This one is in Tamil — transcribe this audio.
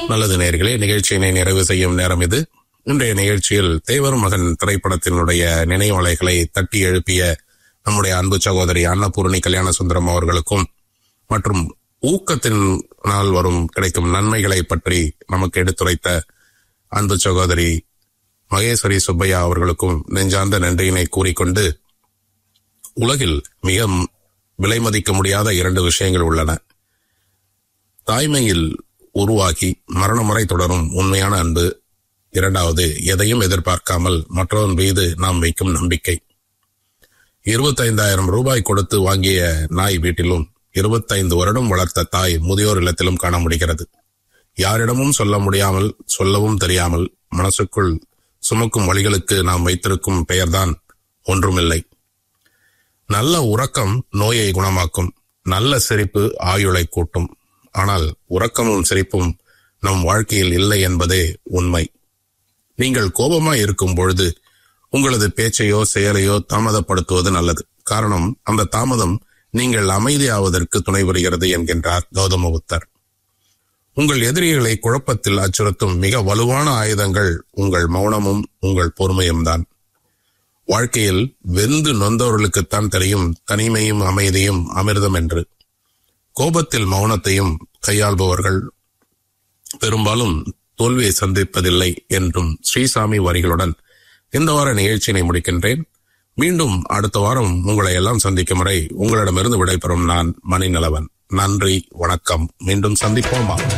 நல்லது நேர்களே நிகழ்ச்சியினை நிறைவு செய்யும் நேரம் இது இன்றைய நிகழ்ச்சியில் தேவர் மகன் திரைப்படத்தினுடைய நினைவலைகளை தட்டி எழுப்பிய நம்முடைய அன்பு சகோதரி அன்னபூர்ணி கல்யாண சுந்தரம் அவர்களுக்கும் மற்றும் ஊக்கத்தினால் வரும் கிடைக்கும் நன்மைகளை பற்றி நமக்கு எடுத்துரைத்த அன்பு சகோதரி மகேஸ்வரி சுப்பையா அவர்களுக்கும் நெஞ்சார்ந்த நன்றியினை கூறிக்கொண்டு உலகில் மிக விலை மதிக்க முடியாத இரண்டு விஷயங்கள் உள்ளன தாய்மையில் உருவாகி மரணம் வரை தொடரும் உண்மையான அன்பு இரண்டாவது எதையும் எதிர்பார்க்காமல் மற்றவன் மீது நாம் வைக்கும் நம்பிக்கை இருபத்தைந்தாயிரம் ரூபாய் கொடுத்து வாங்கிய நாய் வீட்டிலும் இருபத்தைந்து வருடம் வளர்த்த தாய் முதியோர் இல்லத்திலும் காண முடிகிறது யாரிடமும் சொல்ல முடியாமல் சொல்லவும் தெரியாமல் மனசுக்குள் சுமக்கும் வழிகளுக்கு நாம் வைத்திருக்கும் பெயர்தான் ஒன்றுமில்லை நல்ல உறக்கம் நோயை குணமாக்கும் நல்ல சிரிப்பு ஆயுளை கூட்டும் ஆனால் உறக்கமும் சிரிப்பும் நம் வாழ்க்கையில் இல்லை என்பதே உண்மை நீங்கள் கோபமாய் இருக்கும் பொழுது உங்களது பேச்சையோ செயலையோ தாமதப்படுத்துவது நல்லது காரணம் அந்த தாமதம் நீங்கள் அமைதியாவதற்கு துணை புரிகிறது என்கின்றார் கௌதம புத்தர் உங்கள் எதிரிகளை குழப்பத்தில் அச்சுறுத்தும் மிக வலுவான ஆயுதங்கள் உங்கள் மௌனமும் உங்கள் பொறுமையும் தான் வாழ்க்கையில் வெந்து நொந்தவர்களுக்குத்தான் தெரியும் தனிமையும் அமைதியும் அமிர்தம் என்று கோபத்தில் மௌனத்தையும் கையாள்பவர்கள் பெரும்பாலும் தோல்வியை சந்திப்பதில்லை என்றும் ஸ்ரீசாமி வரிகளுடன் இந்த வார நிகழ்ச்சியினை முடிக்கின்றேன் மீண்டும் அடுத்த வாரம் உங்களை எல்லாம் சந்திக்கும் வரை உங்களிடமிருந்து விடைபெறும் நான் மணிநலவன் நன்றி வணக்கம் மீண்டும் சந்திப்போமா